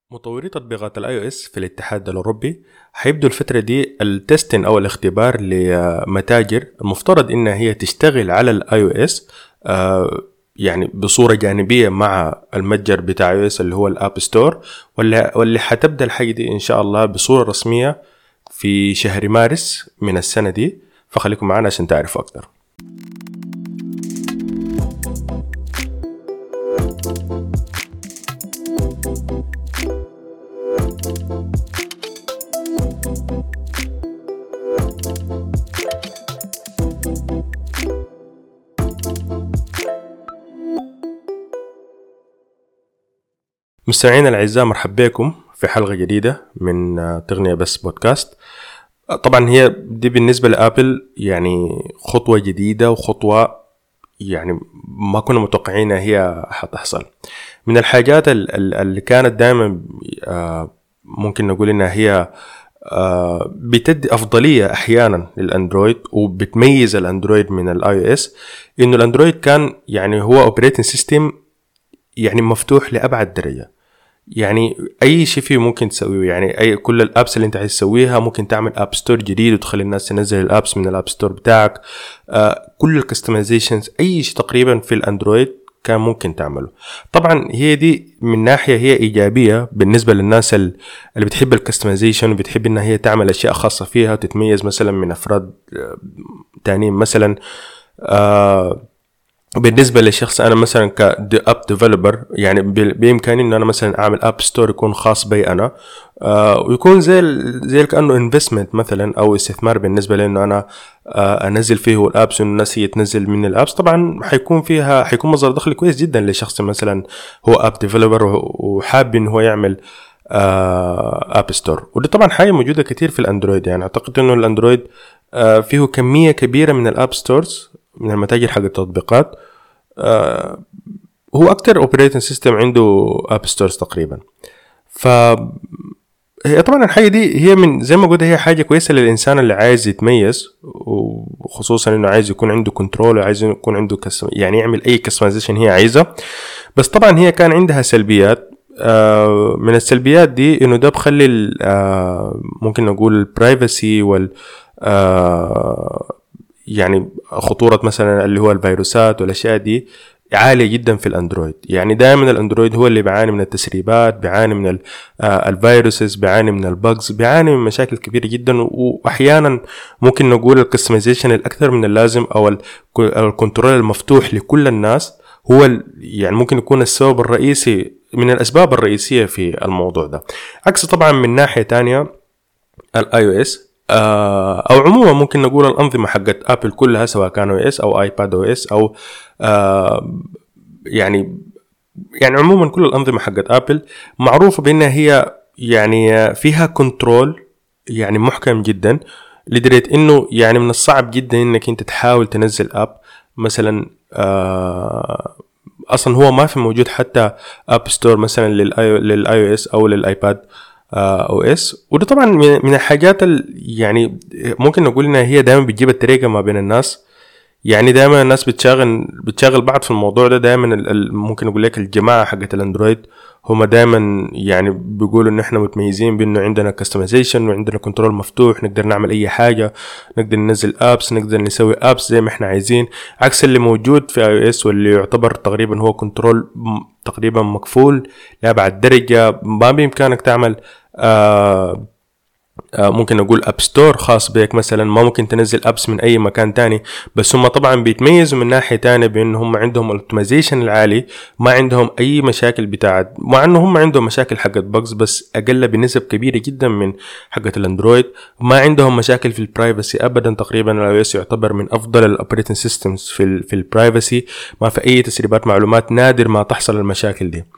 مطوري تطبيقات الاي او اس في الاتحاد الاوروبي حيبدوا الفترة دي التستن او الاختبار لمتاجر المفترض انها هي تشتغل على الاي او اس يعني بصورة جانبية مع المتجر بتاع اي اس اللي هو الاب ستور واللي واللي حتبدا الحاجة دي ان شاء الله بصورة رسمية في شهر مارس من السنة دي فخليكم معنا عشان تعرفوا اكثر مستمعينا الاعزاء مرحبا بكم في حلقه جديده من تغنيه بس بودكاست طبعا هي دي بالنسبه لابل يعني خطوه جديده وخطوه يعني ما كنا متوقعينها هي حتحصل من الحاجات اللي كانت دائما ممكن نقول انها هي بتدي افضليه احيانا للاندرويد وبتميز الاندرويد من الاي او اس انه الاندرويد كان يعني هو اوبريتنج سيستم يعني مفتوح لابعد درجه يعني اي شيء فيه ممكن تسويه يعني اي كل الابس اللي انت عايز تسويها ممكن تعمل اب ستور جديد وتخلي الناس تنزل الابس من الاب ستور بتاعك آه كل الكستمايزيشنز اي شيء تقريبا في الاندرويد كان ممكن تعمله طبعا هي دي من ناحيه هي ايجابيه بالنسبه للناس اللي بتحب الكستمايزيشن وبتحب انها هي تعمل اشياء خاصه فيها وتتميز مثلا من افراد تانيين مثلا آه بالنسبة لشخص أنا مثلا كأب ديفلوبر يعني بإمكاني إن أنا مثلا أعمل أب ستور يكون خاص بي أنا آه ويكون زي زي كأنه انفستمنت مثلا أو استثمار بالنسبة لي إنه أنا آه أنزل فيه الأبس وإنه الناس هي تنزل من الأبس طبعا حيكون فيها حيكون مصدر دخل كويس جدا لشخص مثلا هو أب ديفلوبر وحاب إنه هو يعمل اب آه ستور ودي طبعا حاجه موجوده كتير في الاندرويد يعني اعتقد انه الاندرويد آه فيه كميه كبيره من الاب ستورز من المتاجر حق التطبيقات آه هو اكتر اوبريتنج سيستم عنده اب ستورز تقريبا ف هي طبعا الحاجه دي هي من زي ما قلت هي حاجه كويسه للانسان اللي عايز يتميز وخصوصا انه عايز يكون عنده كنترول وعايز يكون عنده كسم يعني يعمل اي كستمايزيشن هي عايزه بس طبعا هي كان عندها سلبيات آه من السلبيات دي انه ده بخلي آه ممكن نقول البرايفسي وال آه يعني خطورة مثلا اللي هو الفيروسات والأشياء دي عالية جدا في الأندرويد يعني دائما الأندرويد هو اللي بيعاني من التسريبات بيعاني من الفيروسز بيعاني من البجز بيعاني من مشاكل كبيرة جدا وأحيانا ممكن نقول الكستمايزيشن الأكثر من اللازم أو الكنترول المفتوح لكل الناس هو يعني ممكن يكون السبب الرئيسي من الأسباب الرئيسية في الموضوع ده عكس طبعا من ناحية تانية الاي او اس او عموما ممكن نقول الانظمه حقت ابل كلها سواء كان او اس او ايباد او اس او يعني يعني عموما كل الانظمه حقت ابل معروفه بانها هي يعني فيها كنترول يعني محكم جدا لدرجه انه يعني من الصعب جدا انك انت تحاول تنزل اب مثلا اصلا هو ما في موجود حتى اب ستور مثلا للاي او اس او للايباد او اس وده طبعا من الحاجات يعني ممكن نقول انها هي دائما بتجيب التريقه ما بين الناس يعني دائما الناس بتشاغل بتشاغل بعض في الموضوع ده دائما ممكن اقول لك الجماعه حقت الاندرويد هم دائما يعني بيقولوا ان احنا متميزين بانه عندنا كستمايزيشن وعندنا كنترول مفتوح نقدر نعمل اي حاجه نقدر ننزل ابس نقدر نسوي ابس زي ما احنا عايزين عكس اللي موجود في اي اس واللي يعتبر تقريبا هو كنترول تقريبا مكفول لابعد درجه ما بامكانك تعمل آه ممكن نقول اب ستور خاص بك مثلا ما ممكن تنزل ابس من اي مكان تاني بس هم طبعا بيتميزوا من ناحيه تانية بان هم عندهم الاوتومايزيشن العالي ما عندهم اي مشاكل بتاعت مع انه هم عندهم مشاكل حقت بجز بس اقل بنسب كبيره جدا من حقت الاندرويد ما عندهم مشاكل في البرايفسي ابدا تقريبا الاي اس يعتبر من افضل الاوبريتنج سيستمز في ال في البرايفسي ما في اي تسريبات معلومات نادر ما تحصل المشاكل دي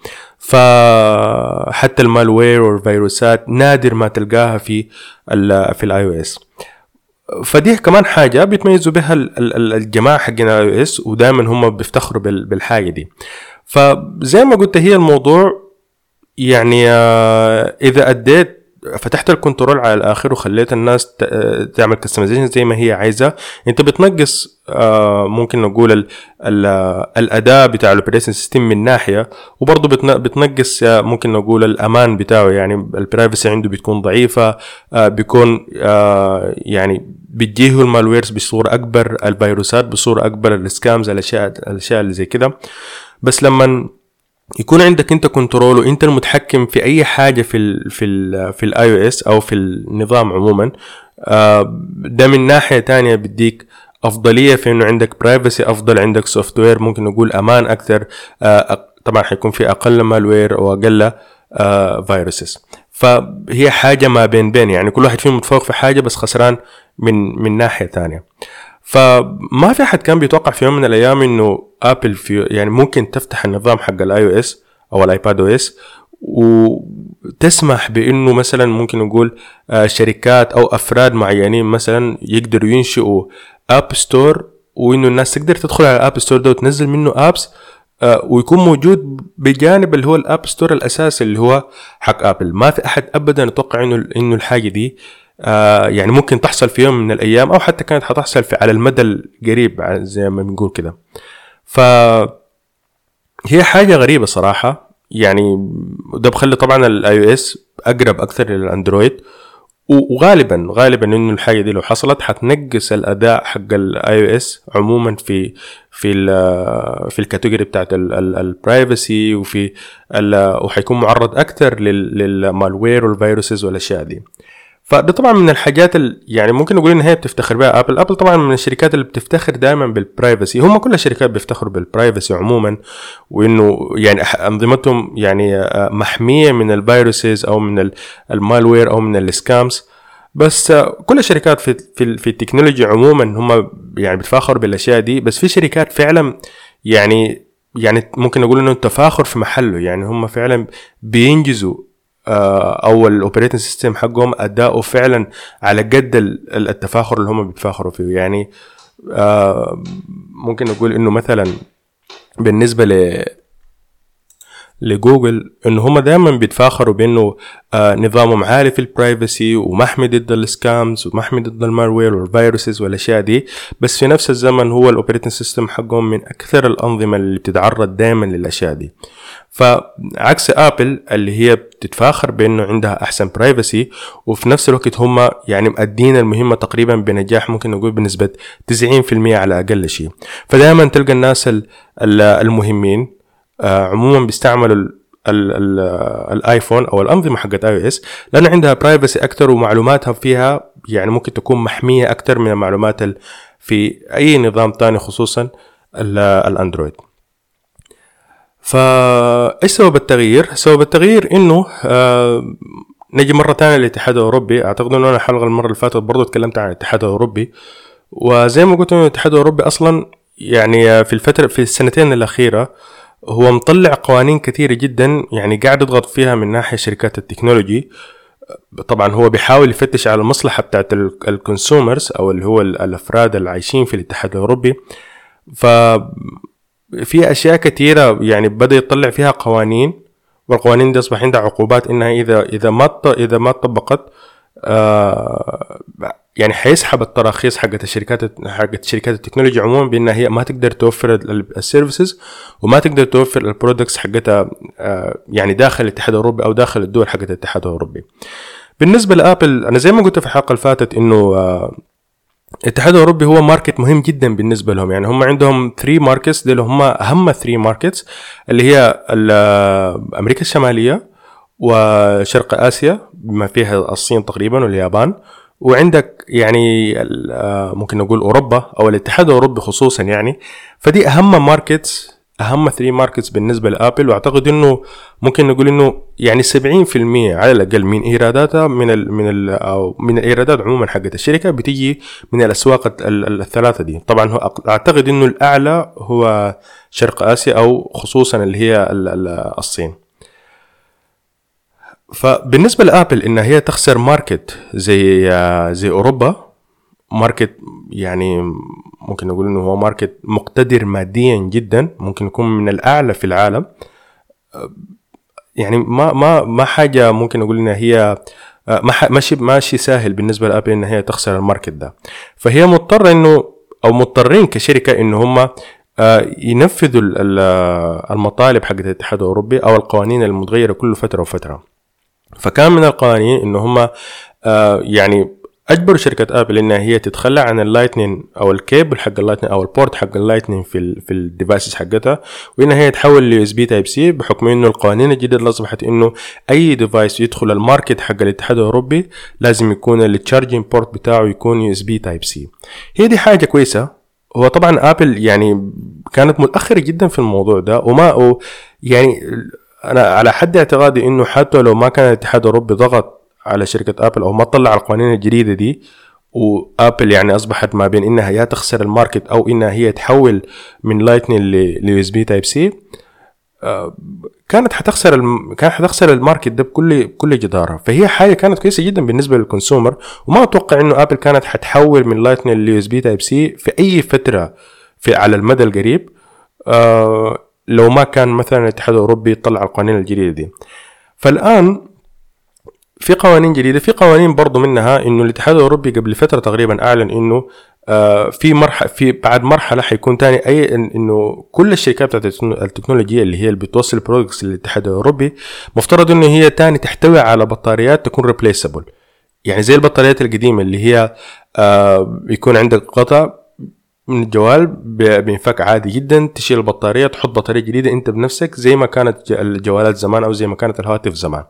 فحتى المالوير والفيروسات نادر ما تلقاها في ال في الاي او اس فدي كمان حاجة بيتميزوا بها الجماعة حقين الاي او اس ودائما هم بيفتخروا بالحاجة دي فزي ما قلت هي الموضوع يعني اذا اديت فتحت الكنترول على الاخر وخليت الناس تعمل كستمايزيشن زي ما هي عايزه انت بتنقص آه، ممكن نقول ال ال الاداء بتاع الاوبريشن سيستم من ناحيه وبرضه بتنقص ممكن نقول الامان بتاعه يعني البرايفسي عنده بتكون ضعيفه آه، بيكون آه، يعني بتجيه المالويرز بصوره اكبر الفيروسات بصوره اكبر السكامز الاشياء الاشياء اللي زي كده بس لما يكون عندك انت كنترول وانت المتحكم في اي حاجه في ال في ال في الاي او اس او في النظام عموما آه، ده من ناحيه تانية بديك افضليه في انه عندك برايفسي افضل عندك سوفت وير ممكن نقول امان اكثر آه، طبعا حيكون في اقل مالوير واقل فيروسز فهي حاجه ما بين بين يعني كل واحد فيهم متفوق في حاجه بس خسران من من ناحيه ثانيه فما في احد كان بيتوقع في يوم من الايام انه ابل في يعني ممكن تفتح النظام حق الاي او اس او الايباد او اس وتسمح بانه مثلا ممكن نقول آه، شركات او افراد معينين مثلا يقدروا ينشئوا اب ستور وانه الناس تقدر تدخل على الاب ستور ده وتنزل منه ابس آه، ويكون موجود بجانب اللي هو الاب ستور الاساسي اللي هو حق ابل ما في احد ابدا يتوقع انه انه الحاجه دي آه يعني ممكن تحصل في يوم من الايام او حتى كانت حتحصل في على المدى القريب زي ما بنقول كده ف هي حاجه غريبه صراحه يعني ده بخلي طبعا الاي او اس اقرب اكثر للاندرويد وغالبا غالبا انه الحاجه دي لو حصلت حتنقص الاداء حق الاي او اس عموما في في ال في الكاتيجوري بتاعت البرايفسي وفي وحيكون معرض اكثر للمالوير والفيروسز والاشياء دي فده طبعا من الحاجات اللي يعني ممكن نقول ان هي بتفتخر بها ابل ابل طبعا من الشركات اللي بتفتخر دائما بالبرايفسي هم كل الشركات بيفتخروا بالبرايفسي عموما وانه يعني انظمتهم يعني آه، محميه من الفيروسز او من المالوير او من السكامز بس آه، كل الشركات في في, في التكنولوجيا عموما هم يعني بيتفاخروا بالاشياء دي بس في شركات فعلا يعني يعني ممكن نقول انه التفاخر في محله يعني هم فعلا بينجزوا آه، او الاوبريتنج سيستم حقهم اداؤه فعلا على قد التفاخر اللي هم بيتفاخروا فيه يعني آه، ممكن نقول انه مثلا بالنسبه ل لجوجل ان هم دائما بيتفاخروا بانه آه نظامهم عالي في البرايفسي ومحمي ضد السكامز ومحمي ضد المالوير والفيروسز والاشياء دي بس في نفس الزمن هو الاوبريتنج سيستم حقهم من اكثر الانظمه اللي بتتعرض دائما للاشياء دي فعكس ابل اللي هي بتتفاخر بانه عندها احسن برايفسي وفي نفس الوقت هم يعني مؤدين المهمه تقريبا بنجاح ممكن نقول بنسبه 90% على اقل شيء فدائما تلقى الناس المهمين آه، عموما بيستعملوا الايفون او الانظمه حقت اي او اس لانه عندها برايفسي اكثر ومعلوماتها فيها يعني ممكن تكون محميه اكثر من المعلومات في اي نظام ثاني خصوصا الاندرويد فايش سبب التغيير؟ سبب التغيير انه آه نجي مره ثانيه للاتحاد الاوروبي اعتقد انه انا الحلقه المره اللي فاتت برضه تكلمت عن الاتحاد الاوروبي وزي ما قلت انه الاتحاد الاوروبي اصلا يعني في الفتره في السنتين الاخيره هو مطلع قوانين كثيره جدا يعني قاعد يضغط فيها من ناحيه شركات التكنولوجي طبعا هو بيحاول يفتش على المصلحه بتاعت الكونسومرز او اللي هو الافراد اللي عايشين في الاتحاد الاوروبي ف في اشياء كثيره يعني بدا يطلع فيها قوانين والقوانين دي اصبح عندها عقوبات انها اذا اذا ما اذا ما طبقت آه يعني حيسحب التراخيص حقت الشركات حقت شركات التكنولوجيا عموما بانها هي ما تقدر توفر السيرفيسز وما تقدر توفر البرودكتس حقتها آه يعني داخل الاتحاد الاوروبي او داخل الدول حقت الاتحاد الاوروبي. بالنسبه لابل انا زي ما قلت في الحلقه اللي فاتت انه آه الاتحاد الاوروبي هو ماركت مهم جدا بالنسبه لهم يعني هم عندهم 3 ماركتس دول هم اهم 3 ماركتس اللي هي امريكا الشماليه وشرق اسيا بما فيها الصين تقريبا واليابان وعندك يعني ممكن نقول اوروبا او الاتحاد الاوروبي خصوصا يعني فدي اهم ماركتس اهم 3 ماركتس بالنسبه لابل واعتقد انه ممكن نقول انه يعني 70% على الاقل من ايراداتها من ال من ال او من الايرادات عموما حقت الشركه بتيجي من الاسواق الثلاثه دي طبعا هو اعتقد انه الاعلى هو شرق اسيا او خصوصا اللي هي الصين فبالنسبه لابل ان هي تخسر ماركت زي زي اوروبا ماركت يعني ممكن نقول انه هو ماركت مقتدر ماديا جدا ممكن يكون من الاعلى في العالم يعني ما ما ما حاجه ممكن نقول انها هي آه، ماشي ماشي سهل بالنسبه لابل ان هي تخسر الماركت ده فهي مضطره انه او مضطرين كشركه ان هم آه، ينفذوا المطالب حقت الاتحاد الاوروبي او القوانين المتغيره كل فتره وفتره فكان من القوانين ان هم يعني اجبروا شركه ابل انها هي تتخلى عن اللايتنين او الكيبل حق اللايتنين او البورت حق اللايتنين في ال في الديفايسز حقتها وانها هي تحول ليو اس بي تايب سي بحكم انه القوانين الجديده اللي اصبحت انه اي ديفايس يدخل الماركت حق الاتحاد الاوروبي لازم يكون التشارجنج بورت بتاعه يكون يو اس بي تايب سي هي دي حاجه كويسه هو طبعا ابل يعني كانت متاخره جدا في الموضوع ده وما يعني انا على حد اعتقادي انه حتى لو ما كان الاتحاد الاوروبي ضغط على شركه ابل او ما تطلع القوانين الجديده دي وابل يعني اصبحت ما بين انها يا تخسر الماركت او انها هي تحول من لايتنينج ليو اس بي تايب سي كانت حتخسر الم... كانت حتخسر الماركت ده بكل بكل جداره فهي حاجه كانت كويسه جدا بالنسبه للكونسومر وما اتوقع انه ابل كانت حتحول من لايتنينج ليو اس بي تايب سي في اي فتره في على المدى القريب آه لو ما كان مثلا الاتحاد الاوروبي يطلع القوانين الجديده دي فالان في قوانين جديده في قوانين برضو منها انه الاتحاد الاوروبي قبل فتره تقريبا اعلن انه آه، في مرحله في بعد مرحله حيكون تاني اي انه كل الشركات بتاعت التكنولوجيا اللي هي اللي بتوصل برودكتس للاتحاد الاوروبي مفترض انه هي تاني تحتوي على بطاريات تكون ريبليسبل يعني زي البطاريات القديمه اللي هي آه يكون عندك قطع من الجوال بينفك عادي جدا تشيل البطاريه تحط بطاريه جديده انت بنفسك زي ما كانت الجوالات زمان او زي ما كانت الهواتف زمان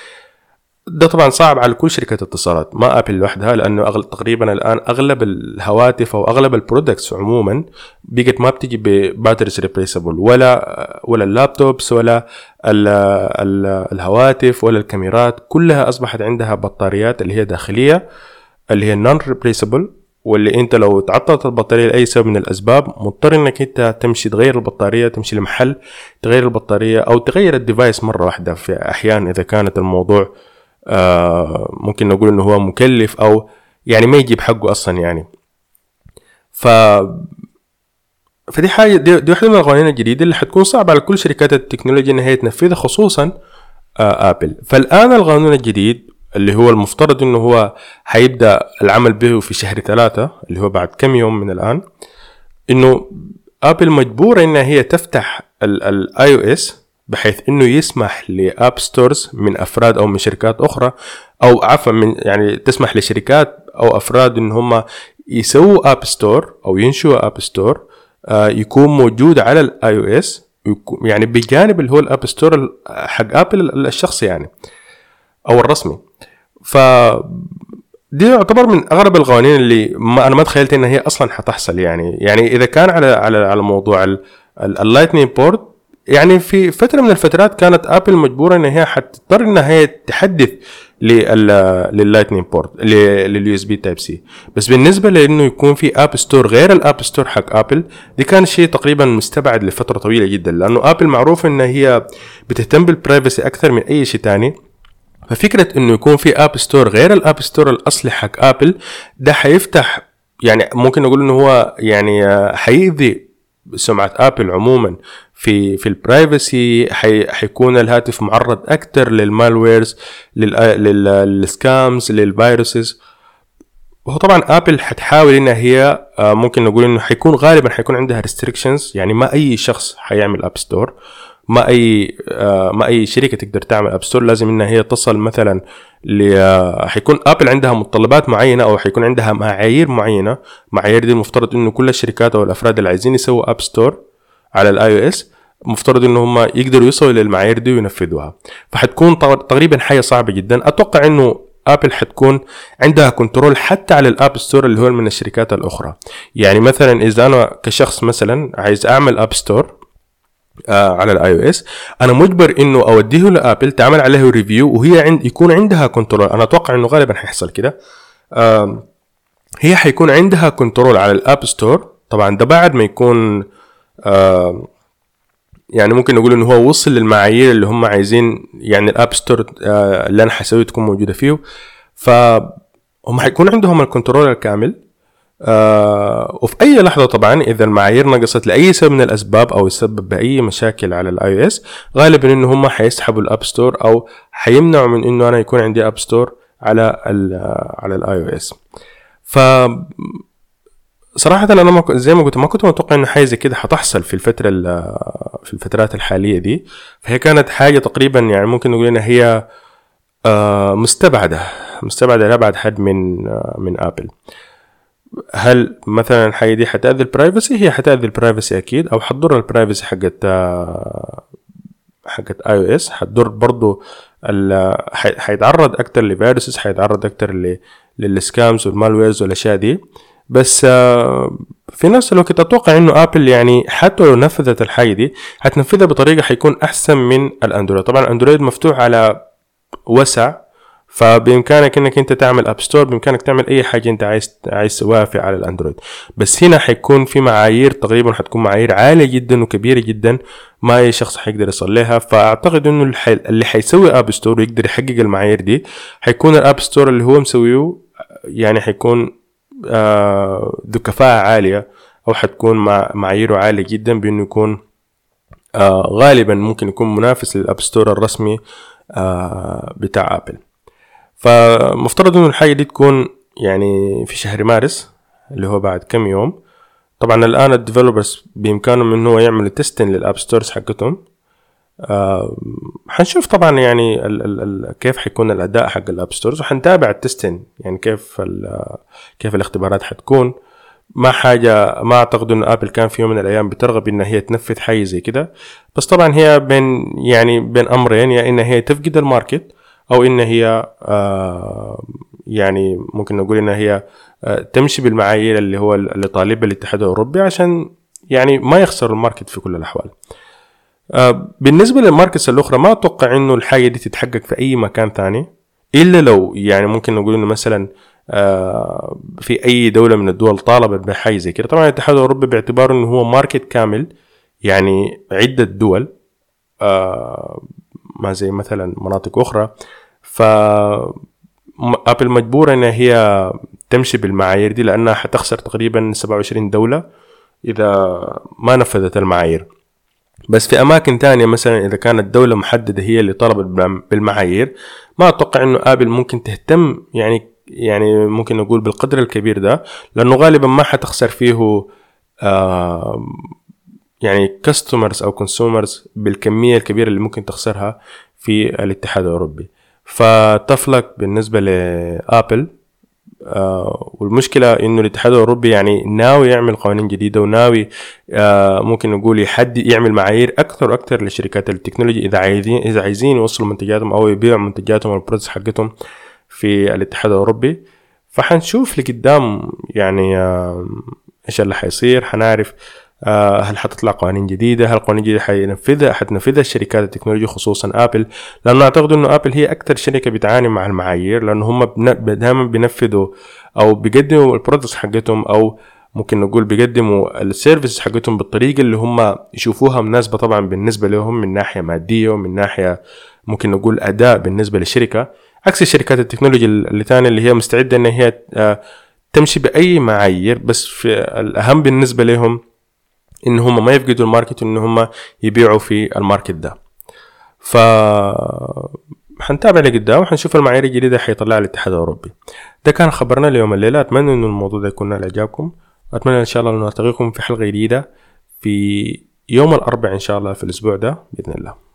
ده طبعا صعب على كل شركة اتصالات ما ابل لوحدها لانه أغل... تقريبا الان اغلب الهواتف او اغلب البرودكتس عموما بقت ما بتجي بباتريز ريبليسبل ولا ولا اللابتوبس ولا ال... ال... الهواتف ولا الكاميرات كلها اصبحت عندها بطاريات اللي هي داخلية اللي هي نون ريبليسبل واللي انت لو تعطلت البطاريه لاي سبب من الاسباب مضطر انك انت تمشي تغير البطاريه تمشي لمحل تغير البطاريه او تغير الديفايس مره واحده في احيان اذا كانت الموضوع آه، ممكن نقول انه هو مكلف او يعني ما يجيب حقه اصلا يعني ف فدي حاجه دي, دي واحده من القوانين الجديده اللي حتكون صعبه على كل شركات التكنولوجيا ان هي تنفذها خصوصا آه ابل فالان القانون الجديد اللي هو المفترض انه هو حيبدا العمل به في شهر ثلاثة اللي هو بعد كم يوم من الان انه ابل مجبوره انها هي تفتح الاي او اس بحيث انه يسمح لاب ستورز من افراد او من شركات اخرى او عفوا من يعني تسمح لشركات او افراد ان هم يسووا اب ستور او ينشئوا اب ستور آه يكون موجود على الاي او اس يعني بجانب اللي هو الاب ستور حق ابل الشخصي يعني او الرسمي ف دي يعتبر من اغرب القوانين اللي ما انا ما تخيلت انها هي اصلا حتحصل يعني يعني اذا كان على على على موضوع اللايتنينج بورد يعني في فتره من الفترات كانت ابل مجبوره ان هي حتضطر انها هي تحدث لللايتنينج بورت لليو اس بي تايب سي بس بالنسبه لانه يكون في اب ستور غير الاب ستور حق ابل دي كان شيء تقريبا مستبعد لفتره طويله جدا لانه ابل معروف ان هي بتهتم بالبرايفسي اكثر من اي شيء تاني ففكره انه يكون في اب ستور غير الاب ستور الاصلي حق ابل ده حيفتح يعني ممكن نقول انه هو يعني حيأذي سمعه ابل عموما في في البرايفسي حيكون الهاتف معرض اكثر للمالويرز للسكامز للفيروسز وهو طبعا ابل حتحاول انها هي آه، ممكن نقول انه حيكون غالبا حيكون عندها ريستريكشنز يعني ما اي شخص حيعمل اب ستور ما اي آه، ما اي شركه تقدر تعمل اب ستور لازم انها هي تصل مثلا ل آه، حيكون ابل عندها متطلبات معينه او حيكون عندها معايير معينه معايير دي المفترض انه كل الشركات او الافراد اللي عايزين يسووا اب ستور على الاي او اس مفترض ان هم يقدروا يوصلوا للمعايير دي وينفذوها فحتكون تقريبا حاجه صعبه جدا اتوقع انه ابل حتكون عندها كنترول حتى على الاب ستور اللي هو من الشركات الاخرى يعني مثلا اذا انا كشخص مثلا عايز اعمل اب ستور آه على الاي او اس انا مجبر انه اوديه لابل تعمل عليه ريفيو وهي عند يكون عندها كنترول انا اتوقع انه غالبا حيحصل كده آه هي حيكون عندها كنترول على الاب ستور طبعا ده بعد ما يكون آه يعني ممكن نقول انه هو وصل للمعايير اللي هم عايزين يعني الاب ستور آه، اللي انا حسوي تكون موجوده فيه فهم حيكون عندهم الكنترول الكامل آه وفي اي لحظه طبعا اذا المعايير نقصت لاي سبب من الاسباب او يسبب باي مشاكل على الاي او اس غالبا انه هم حيسحبوا الاب ستور او حيمنعوا من انه انا يكون عندي اب ستور على ال على الاي او اس ف صراحة أنا ما زي ما قلت ما كنت متوقع إنه حاجة زي كده حتحصل في الفترة في الفترات الحالية دي فهي كانت حاجة تقريبا يعني ممكن نقول إنها هي آه، مستبعدة مستبعدة لأبعد حد من آه، من أبل هل مثلا الحاجة دي حتأذي البرايفسي هي حتأذي البرايفسي أكيد أو حتضر البرايفسي حقت آه، حقت اي او اس حتضر برضو حيتعرض اكتر لفيروسز حيتعرض اكتر للسكامز والمالويرز والاشياء دي بس آه، في نفس الوقت اتوقع انه ابل يعني حتى لو نفذت الحاجه دي حتنفذها بطريقه حيكون احسن من الاندرويد طبعا الاندرويد مفتوح على وسع فبامكانك انك انت تعمل اب ستور بامكانك تعمل اي حاجه انت عايز عايز توافق على الاندرويد بس هنا حيكون في معايير تقريبا حتكون معايير عاليه جدا وكبيره جدا ما اي شخص حيقدر يصليها فاعتقد انه اللي حيسوي اب ستور ويقدر يحقق المعايير دي حيكون الاب ستور اللي هو مسويه يعني حيكون آه ذو كفاءه عاليه او حتكون مع معاييره عاليه جدا بانه يكون آه غالبا ممكن يكون منافس للاب ستور الرسمي آه بتاع ابل فمفترض انه الحاجه دي تكون يعني في شهر مارس اللي هو بعد كم يوم طبعا الان الديفلوبرز بامكانهم انه يعملوا تيستين للاب ستورز حقتهم آه حنشوف طبعا يعني ال ال ال كيف حيكون الاداء حق الاب ستورز وحنتابع التستين يعني كيف كيف الاختبارات حتكون ما حاجة ما أعتقد إنه آبل كان في يوم من الأيام بترغب إن هي تنفذ حاجة زي كده بس طبعا هي بين يعني بين أمرين يا إن هي تفقد الماركت أو إن هي آه يعني ممكن نقول إن هي آه تمشي بالمعايير اللي هو اللي طالبها الاتحاد الأوروبي عشان يعني ما يخسر الماركت في كل الأحوال آه بالنسبة للماركتس الأخرى ما أتوقع إنه الحاجة دي تتحقق في أي مكان ثاني إلا لو يعني ممكن نقول إنه مثلا آه، في اي دوله من الدول طالبت بحاجه زي كده طبعا الاتحاد الاوروبي باعتباره انه هو ماركت كامل يعني عده دول آه، ما زي مثلا مناطق اخرى ف ابل مجبوره ان هي تمشي بالمعايير دي لانها حتخسر تقريبا 27 دوله اذا ما نفذت المعايير بس في اماكن تانية مثلا اذا كانت دولة محددة هي اللي طلبت بالمعايير ما اتوقع انه ابل ممكن تهتم يعني يعني ممكن نقول بالقدر الكبير ده لانه غالبا ما حتخسر فيه آه يعني كاستمرز او كونسومرز بالكميه الكبيره اللي ممكن تخسرها في الاتحاد الاوروبي فتفلك بالنسبه لابل آه والمشكلة إنه الاتحاد الأوروبي يعني ناوي يعمل قوانين جديدة وناوي آه ممكن نقول يحدد يعمل معايير أكثر وأكثر لشركات التكنولوجي إذا عايزين إذا عايزين يوصلوا منتجاتهم أو يبيعوا منتجاتهم والبرودكتس حقتهم في الاتحاد الاوروبي فحنشوف لقدام يعني ايش اللي حيصير حنعرف آه، هل حتطلع قوانين جديدة هل قوانين جديدة حينفذها حتنفذها الشركات التكنولوجيا خصوصا ابل لانه اعتقد انه ابل هي اكثر شركة بتعاني مع المعايير لانه هم دائما بينفذوا او بيقدموا البرودكتس حقتهم او ممكن نقول بيقدموا السيرفيس حقتهم بالطريقة اللي هم يشوفوها مناسبة طبعا بالنسبة لهم من ناحية مادية ومن ناحية ممكن نقول اداء بالنسبة للشركة عكس الشركات التكنولوجيا اللي ثانيه اللي هي مستعده ان هي آه، تمشي باي معايير بس في الاهم بالنسبه لهم ان هم ما يفقدوا الماركت ان هم يبيعوا في الماركت ده ف حنتابع لقدام وحنشوف المعايير الجديدة حيطلعها الاتحاد الأوروبي ده كان خبرنا اليوم الليلة أتمنى إنه الموضوع ده يكون إعجابكم أتمنى إن شاء الله أن نلتقيكم في حلقة جديدة في يوم الأربعاء إن شاء الله في الأسبوع ده بإذن الله